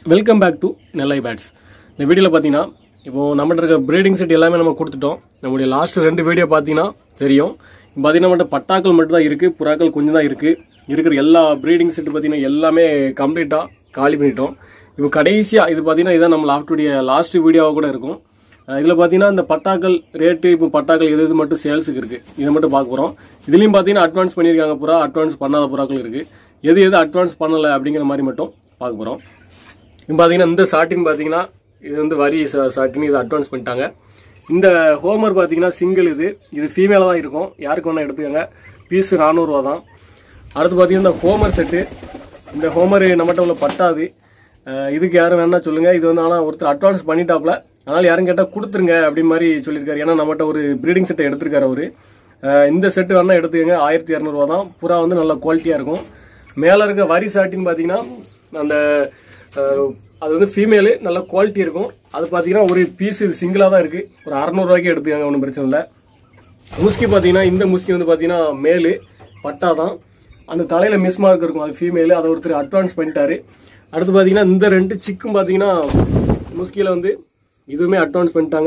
welcome back to Nellai pets இந்த வீடியோவில் பார்த்தீங்கன்னா இப்போ நம்மகிட்ட இருக்க ப்ரீடிங் செட் எல்லாமே நம்ம கொடுத்துட்டோம் நம்முடைய லாஸ்ட் ரெண்டு வீடியோ பார்த்தீங்கன்னா தெரியும் இப்போ பார்த்தீங்கன்னா நம்மகிட்ட பட்டாக்கள் மட்டும் தான் இருக்குது புறாக்கள் கொஞ்சம் தான் இருக்குது இருக்கிற எல்லா ப்ரீடிங் செட் பார்த்தீங்கன்னா எல்லாமே கம்ப்ளீட்டாக காலி பண்ணிட்டோம் இப்போ கடைசியாக இது பார்த்தீங்கன்னா இதான் நம்ம லாஸ்ட்டுடைய லாஸ்ட் வீடியோவாக கூட இருக்கும் இதில் பார்த்தீங்கன்னா இந்த பட்டாக்கள் ரேட்டு இப்போ பட்டாக்கள் எது எது மட்டும் சேல்ஸுக்கு இருக்குது இதை மட்டும் பார்க்க போகிறோம் இதுலேயும் பார்த்தீங்கன்னா அட்வான்ஸ் பண்ணியிருக்காங்க புறா அட்வான்ஸ் பண்ணாத புறாக்கள் இருக்குது எது எது அட்வான்ஸ் பண்ணலை அப்படிங்கிற மாதிரி மட்டும் பார்க்க போகிறோம் இப்போ பார்த்தீங்கன்னா இந்த ஷார்ட்டின் பார்த்தீங்கன்னா இது வந்து வரி ஷார்ட்டின் இது அட்வான்ஸ் பண்ணிட்டாங்க இந்த ஹோமர் பார்த்தீங்கன்னா சிங்கிள் இது இது ஃபீமேலாக தான் இருக்கும் யாருக்கு வேணால் எடுத்துக்கோங்க பீஸு நானூறுரூவா தான் அடுத்து பார்த்தீங்கன்னா இந்த ஹோமர் செட்டு இந்த ஹோமர் நம்மகிட்ட உள்ள பட்டாது அஹ் இதுக்கு யாரும் வேணா சொல்லுங்க இது வந்து ஆனால் ஒருத்தர் அட்வான்ஸ் பண்ணிட்டாப்ல அதனால யாரும் கேட்டால் கொடுத்துருங்க அப்படி மாதிரி சொல்லியிருக்காரு ஏன்னா நம்மகிட்ட ஒரு ப்ரீடிங் செட்டை எடுத்திருக்காரு அவரு அஹ் இந்த செட்டு வேணா எடுத்துக்கங்க ஆயிரத்தி இரநூறுவா தான் புறா வந்து நல்ல குவாலிட்டியாக இருக்கும் மேலே இருக்க வரி சாட்டின்னு பார்த்தீங்கன்னா அந்த அஹ், அது வந்து ஃபீமேலு நல்ல குவாலிட்டி இருக்கும் அது பார்த்தீங்கன்னா ஒரு பீஸ் இது சிங்கிளாக தான் இருக்குது ஒரு அறநூறுவாய்க்கு எடுத்துக்கங்க ஒன்றும் பிரச்சனை இல்லை முஸ்கி பார்த்தீங்கன்னா இந்த முஸ்கி வந்து பார்த்தீங்கன்னா மேலு பட்டா தான் அந்த தலையில் மிஸ் மார்க் இருக்கும் அது ஃபீமேலு அதை ஒருத்தர் அட்வான்ஸ் பண்ணிட்டாரு அடுத்து பார்த்தீங்கன்னா இந்த ரெண்டு சிக்கும் பார்த்தீங்கன்னா முஸ்கியில் வந்து இதுவுமே அட்வான்ஸ் பண்ணிட்டாங்க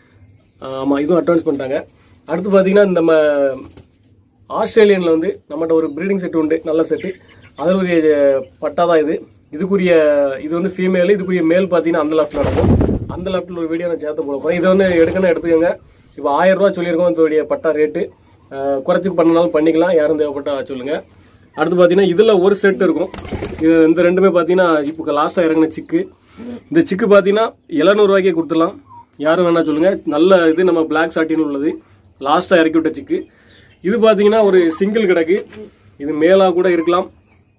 ஆமாம் இதுவும் அட்வான்ஸ் பண்ணிட்டாங்க அடுத்து பார்த்தீங்கன்னா நம்ம ஆஸ்திரேலியனில் வந்து நம்மகிட்ட ஒரு ப்ரீடிங் செட் உண்டு நல்ல செட்டு அதில் ஒரு பட்டா தான் இது இதுக்குரிய இது வந்து ஃபீமேல் இதுக்குரிய மேல் பார்த்தீங்கன்னா அந்த லெஃப்ட் நடக்கும் அந்த லெஃப்ட்டில் ஒரு வீடியோ நான் சேர்த்து போட போகிறேன் இதை வந்து எடுக்கணும் எடுத்துக்கோங்க இப்போ ஆயிரம் ரூபா சொல்லியிருக்கோம் இதோடைய பட்டா ரேட்டு குறைச்சி பண்ணனாலும் பண்ணிக்கலாம் யாரும் தேவைப்பட்டா சொல்லுங்கள் அடுத்து பார்த்தீங்கன்னா இதில் ஒரு செட் இருக்கும் இது இந்த ரெண்டுமே பார்த்தீங்கன்னா இப்போ லாஸ்ட்டாக இறங்கின சிக்கு இந்த சிக்கு பார்த்தீங்கன்னா எழுநூறுவாய்க்கே கொடுத்துடலாம் யாரும் வேணா சொல்லுங்கள் நல்ல இது நம்ம பிளாக் சாட்டின்னு உள்ளது லாஸ்ட்டாக இறக்கி விட்ட சிக்கு இது பார்த்தீங்கன்னா ஒரு சிங்கிள் கிடக்கு இது மேலாக கூட இருக்கலாம்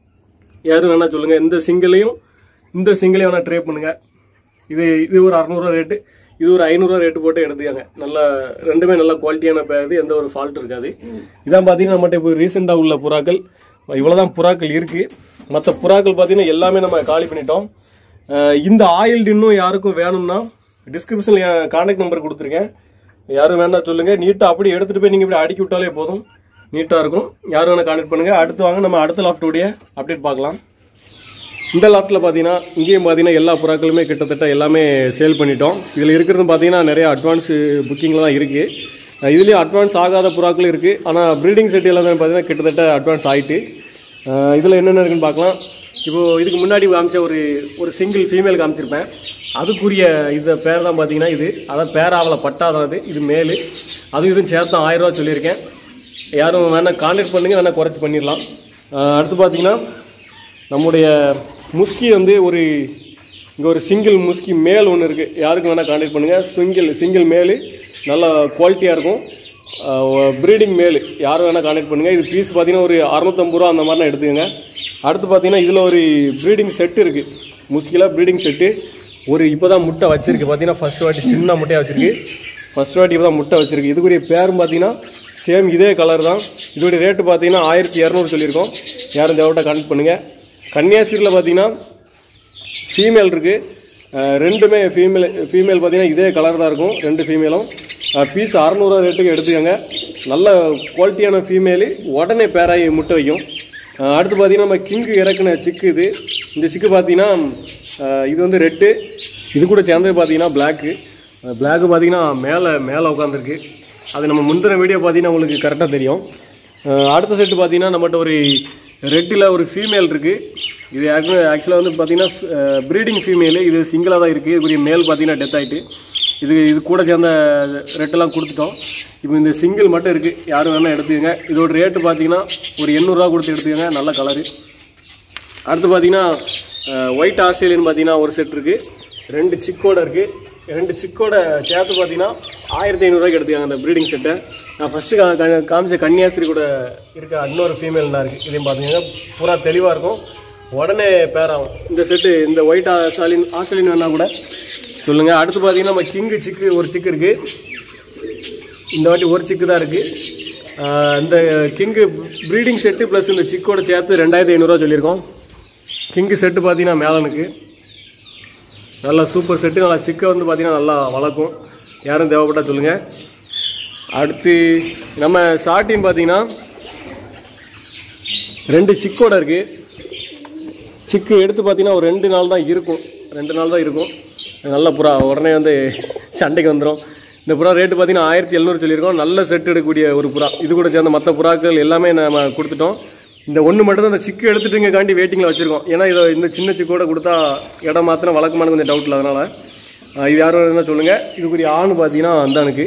யாரும் வேணா சொல்லுங்க இந்த சிங்கிளையும் இந்த சிங்கிளையும் வேணா ட்ரை பண்ணுங்க இது இது ஒரு அறநூறுவா ரேட்டு இது ஒரு ஐநூறுரூவா ரேட்டு போட்டு எடுத்துக்காங்க நல்ல ரெண்டுமே நல்ல குவாலிட்டியான பேர் எந்த ஒரு ஃபால்ட் இருக்காது இதான் பார்த்தீங்கன்னா நம்மகிட்ட இப்போ ரீசெண்டாக உள்ள புறாக்கள் இவ்வளோதான் புறாக்கள் இருக்கு மற்ற புறாக்கள் பார்த்தீங்கன்னா எல்லாமே நம்ம காலி பண்ணிட்டோம் அஹ் இந்த ஆயில் இன்னும் யாருக்கும் வேணும்னா டிஸ்கிரிப்ஷனில் என் கான்டாக்ட் நம்பர் கொடுத்துருக்கேன் யாரும் வேணா சொல்லுங்க நீட்டாக அப்படி எடுத்துட்டு போய் நீங்கள் இப்படி அடுக்கி விட்டாலே போதும் நீட்டாக இருக்கும் யாரும் வேணா கான்டாக்ட் பண்ணுங்க அடுத்து வாங்க நம்ம அடுத்த லாஃப்டோடைய அப்டேட் பார்க்கலாம் இந்த லாஃப்ட்டில் பார்த்தீங்கன்னா இங்கேயும் பார்த்தீங்கன்னா எல்லா புறாக்களுமே கிட்டத்தட்ட எல்லாமே சேல் பண்ணிட்டோம் இதில் இருக்கிறது பார்த்தீங்கன்னா நிறைய அட்வான்ஸ் புக்கிங்கில் தான் இருக்குது இதுலேயே அட்வான்ஸ் ஆகாத புறாக்கள் இருக்குது ஆனால் ப்ரீடிங் செட் எல்லாமே பார்த்தீங்கன்னா கிட்டத்தட்ட அட்வான்ஸ் ஆகிட்டு இதில் என்னென்ன இருக்குன்னு பார்க்கலாம் இப்போது இதுக்கு முன்னாடி காமிச்ச ஒரு ஒரு சிங்கிள் ஃபீமேல் காமிச்சிருப்பேன் அதுக்குரிய இந்த பேர் தான் பார்த்தீங்கன்னா இது அதான் பேராவல பட்டாதான் அது இது மேலு அது இதுவும் சேர்த்து ஆயிரம் ரூபா சொல்லியிருக்கேன் யாரும் வேணா கான்டாக்ட் பண்ணுங்க வேணா குறைச்சி பண்ணிடலாம் அஹ் அடுத்து பார்த்தீங்கன்னா நம்முடைய முஸ்கி வந்து ஒரு இங்கே ஒரு சிங்கிள் முஸ்கி மேல் ஒன்று இருக்குது யாருக்கு வேணால் கான்டாக்ட் பண்ணுங்கள் சிங்கிள் சிங்கிள் மேலு நல்ல குவாலிட்டியாக இருக்கும் ப்ரீடிங் மேலு யார் வேணால் கான்டாக்ட் பண்ணுங்கள் இது பீஸ் பார்த்தீங்கன்னா ஒரு அறநூத்தம்பது ரூபா அந்த மாதிரிலாம் எடுத்துக்கோங்க அடுத்து பார்த்தீங்கன்னா இதில் ஒரு ப்ரீடிங் செட்டு இருக்குது முஸ்கியில் ப்ரீடிங் செட்டு ஒரு இப்போ தான் முட்டை வச்சிருக்கு பார்த்தீங்கன்னா ஃபர்ஸ்ட் வாட்டி சின்ன முட்டையாக வச்சிருக்கு ஃபர்ஸ்ட் வாட்டி இப்போ தான் முட்டை வச்சிருக்கு இதுக்குரிய பேரும் பார்த்தீங்கன்னா சேம் இதே கலர் தான் இதோடைய ரேட்டு பார்த்தீங்கன்னா ஆயிரத்தி இரநூறு சொல்லியிருக்கோம் யாரும் தேவைப்பட்ட கனெக்ட் பண்ணுங்கள் கன்னியாஸ்திரியில் பார்த்தீங்கன்னா ஃபீமேல் இருக்குது ரெண்டுமே ஃபீமேல் ஃபீமேல் பார்த்தீங்கன்னா இதே கலர் தான் இருக்கும் ரெண்டு ஃபீமேலும் பீஸ் அறநூறுவா ரேட்டுக்கு எடுத்துக்கோங்க நல்ல குவாலிட்டியான ஃபீமேலு உடனே பேராகி முட்டை வைக்கும் அஹ் அடுத்து பார்த்தீங்கன்னா நம்ம கிங்கு இறக்குன சிக்கு இது இந்த சிக்கு பார்த்தீங்கன்னா அஹ் இது வந்து ரெட்டு இது கூட சேர்ந்தது பார்த்தீங்கன்னா பிளாக்கு பிளாக்கு பார்த்தீங்கன்னா மேலே மேலே உட்காந்துருக்கு அது நம்ம முந்தின வீடியோ பார்த்தீங்கன்னா உங்களுக்கு கரெக்டாக தெரியும் அஹ் அடுத்த செட்டு பார்த்தீங்கன்னா நம்மகிட்ட ஒரு ரெட்டில் ஒரு ஃபீமேல் இருக்குது இது ஆக்சுவலாக வந்து பார்த்தீங்கன்னா ப்ரீடிங் ஃபீமேலு இது சிங்கிளாக தான் இருக்குது இதுக்குரிய மேல் பார்த்தீங்கன்னா டெத் ஆகிட்டு இது இது கூட சேர்ந்த ரெட்டெல்லாம் கொடுத்துட்டோம் இப்போ இந்த சிங்கிள் மட்டும் இருக்குது யாரும் வேணால் எடுத்துக்கங்க இதோட ரேட்டு பார்த்தீங்கன்னா ஒரு எண்ணூறுரூவா கொடுத்து எடுத்துக்கங்க நல்ல கலரு அடுத்து பார்த்தீங்கன்னா ஒயிட் ஆஸ்திரேலியன் பார்த்தீங்கன்னா ஒரு செட் இருக்குது ரெண்டு சிக்கோட இருக்குது ரெண்டு சிக்கோட சேர்த்து பார்த்தீங்கன்னா ஆயிரத்தி ஐநூறுரூவாய்க்கு எடுத்துக்காங்க அந்த ப்ரீடிங் செட்டை நான் ஃபஸ்ட்டு காமிச்ச கன்னியாஸ்திரி கூட இருக்க இன்னொரு ஃபீமேல் தான் இருக்குது இதையும் பார்த்தீங்கன்னா பூரா தெளிவாக இருக்கும் உடனே பேராகும் இந்த செட்டு இந்த ஒயிட் ஆஸ்திரேலியன் ஆஸ்திரேலியன் வேணா கூட சொல்லுங்கள் அடுத்து பார்த்தீங்கன்னா நம்ம கிங்கு சிக்கு ஒரு சிக்கு இருக்குது இந்த வாட்டி ஒரு சிக்கு தான் இருக்குது இந்த கிங்கு ப்ரீடிங் செட்டு ப்ளஸ் இந்த சிக்கோட சேர்த்து ரெண்டாயிரத்தி ஐநூறுரூவா சொல்லியிருக்கோம் கிங்கு செட்டு பார்த்தீங்கன்னா மேலனுக்கு நல்லா சூப்பர் செட்டு நல்லா சிக்கை வந்து பார்த்தீங்கன்னா நல்லா வளர்க்கும் யாரும் தேவைப்பட்டா சொல்லுங்கள் அடுத்து நம்ம ஷார்ட்டின் பார்த்தீங்கன்னா ரெண்டு சிக்கோட இருக்குது சிக்கு எடுத்து பார்த்தீங்கன்னா ஒரு ரெண்டு நாள் தான் இருக்கும் ரெண்டு நாள் தான் இருக்கும் நல்ல புறா உடனே வந்து சண்டைக்கு வந்துடும் இந்த புறா ரேட்டு பார்த்தீங்கன்னா ஆயிரத்தி எழுநூறு சொல்லியிருக்கோம் நல்ல செட் எடுக்கக்கூடிய ஒரு புறா இது கூட சேர்ந்த மற்ற புறாக்கள் எல்லாமே நம்ம கொடுத்துட்டோம் இந்த ஒன்று மட்டும் தான் இந்த சிக்கு எடுத்துட்டுங்க காண்டி வெயிட்டிங்கில் வச்சுருக்கோம் ஏன்னா இதை இந்த சின்ன சிக்கோட கொடுத்தா இடம் மாத்திரம் வழக்கமான கொஞ்சம் டவுட்டில் அதனால் அஹ் இது யாரும் என்ன சொல்லுங்கள் இதுக்குரிய ஆண் பார்த்தீங்கன்னா அந்தானுக்கு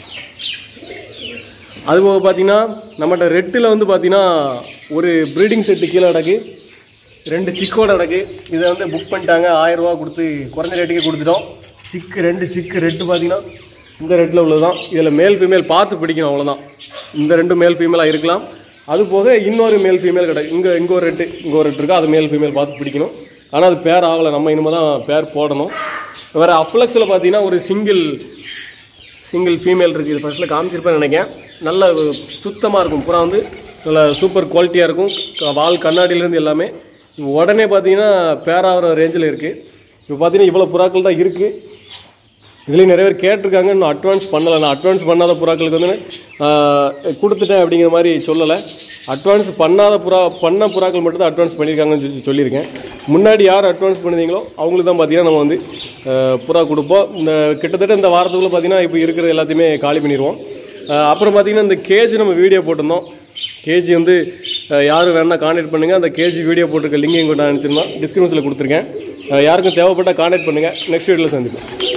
அதுபோக பார்த்தீங்கன்னா நம்மகிட்ட ரெட்டில் வந்து பார்த்தீங்கன்னா ஒரு ப்ரீடிங் செட்டு கீழே கிடக்கு ரெண்டு சிக்கோட கிடக்கு இதை வந்து புக் பண்ணிட்டாங்க ஆயிரம் ரூபா கொடுத்து குறைஞ்ச ரேட்டுக்கே கொடுத்துட்டோம் சிக்கு ரெண்டு சிக்கு ரெட்டு பார்த்தீங்கன்னா இந்த ரெட்டில் உள்ளதுதான் இதில் மேல் ஃபீமேல் பார்த்து பிடிக்கணும் அவ்வளோதான் இந்த ரெண்டு மேல் ஃபீமேலாக இருக்கலாம் அது போக இன்னொரு மேல் ஃபீமேல் கிடக்கு இங்கே இங்கே ஒரு ரெட்டு இங்கே ஒரு ரெட்டு இருக்கா அது மேல் ஃபீமேல் பார்த்து பிடிக்கணும் ஆனால் அது பேர் ஆகலை நம்ம இனிமேல் தான் பேர் போடணும் வேறு அஃப்ளக்ஸில் பார்த்தீங்கன்னா ஒரு சிங்கிள் சிங்கிள் ஃபீமேல் இருக்குது இது ஃபர்ஸ்ட்டில் காமிச்சிருப்பேன்னு நினைக்கிறேன் நல்ல சுத்தமாக இருக்கும் புறா வந்து நல்ல சூப்பர் குவாலிட்டியாக இருக்கும் க- வால் கண்ணாடியிலேருந்து எல்லாமே இப்போ உடனே பார்த்தீங்கன்னா பேராகிற ரேஞ்சில் இருக்குது இப்போ பார்த்தீங்கன்னா இவ்வளோ புறாக்கள் தான் இருக்குது இதுலேயும் நிறைய பேர் கேட்டிருக்காங்க இன்னும் அட்வான்ஸ் பண்ணலை நான் அட்வான்ஸ் பண்ணாத புறாக்களுக்கு வந்து ஆஹ், கொடுத்துட்டேன் அப்படிங்கிற மாதிரி சொல்லலை அட்வான்ஸ் பண்ணாத புறா பண்ண புறாக்கள் மட்டும் தான் அட்வான்ஸ் பண்ணியிருக்காங்கன்னு சொல்லி சொல்லியிருக்கேன் முன்னாடி யார் அட்வான்ஸ் பண்ணிருந்தீங்களோ அவங்களுக்கு தான் பார்த்தீங்கன்னா நம்ம வந்து ஆஹ், புறா கொடுப்போம் இந்த கிட்டத்தட்ட இந்த வாரத்துக்குள்ளே பார்த்தீங்கன்னா இப்போ இருக்கிற எல்லாத்தையுமே காலி பண்ணிடுவோம் ஆஹ், அப்புறம் பார்த்தீங்கன்னா இந்த கேஜ் நம்ம வீடியோ போட்டிருந்தோம் கேஜி வந்து அஹ், யாரும் வேணா காண்டாக்ட் பண்ணுங்கள் அந்த கேஜி வீடியோ போட்டிருக்க லிங்கையும் கொண்டு அனுப்பிச்சிருந்தோம் டிஸ்கிரிப்ஷனில் கொடுத்துருக்கேன் அஹ், யாருக்கும் தேவைப்பட்டால் காண்டாக்ட் பண்ணுங்கள் நெக்ஸ்ட் வீடியோவில் சந்திப்போம்